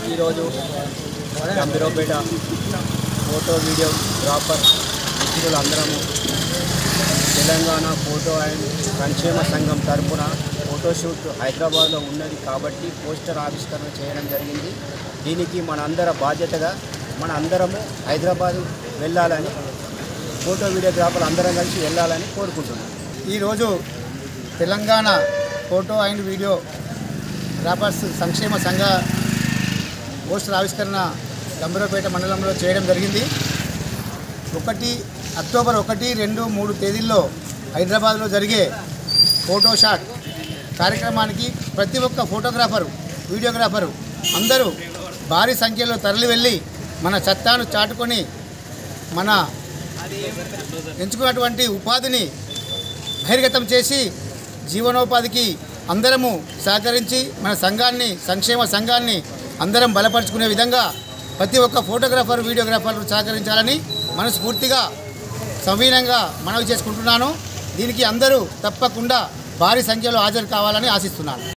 ఈరోజు Gambhiraopet photo videographer మిత్రులందరము Telangana photo and సంక్షేమ సంఘం తరపున ఫోటోషూట్ హైదరాబాద్లో ఉన్నది కాబట్టి పోస్టర్ ఆవిష్కరణ చేయడం జరిగింది దీనికి మన అందర బాధ్యతగా మన అందరము హైదరాబాద్ వెళ్ళాలని ఫోటో వీడియోగ్రాఫర్లు అందరం కలిసి వెళ్ళాలని కోరుకుంటున్నాం ఈరోజు Telangana photo and videographers సంక్షేమ సంఘ పోస్టర్ ఆవిష్కరణ గంభీరపేట మండలంలో చేయడం జరిగింది ఒకటి అక్టోబర్ ఒకటి రెండు మూడు తేదీల్లో హైదరాబాద్లో జరిగే ఫోటో షాట్ కార్యక్రమానికి ప్రతి ఒక్క ఫోటోగ్రాఫరు వీడియోగ్రాఫరు అందరూ భారీ సంఖ్యలో తరలి వెళ్ళి మన చట్టాను చాటుకొని మన ఎంచుకున్నటువంటి ఉపాధిని బహిర్గతం చేసి జీవనోపాధికి అందరము సహకరించి మన సంఘాన్ని సంక్షేమ సంఘాన్ని అందరం బలపరుచుకునే విధంగా ప్రతి ఒక్క ఫోటోగ్రాఫర్ వీడియోగ్రాఫర్లు సహకరించాలని మనస్ఫూర్తిగా సవీనంగా మనవి చేసుకుంటున్నాను దీనికి అందరూ తప్పకుండా భారీ సంఖ్యలో హాజరు కావాలని ఆశిస్తున్నాను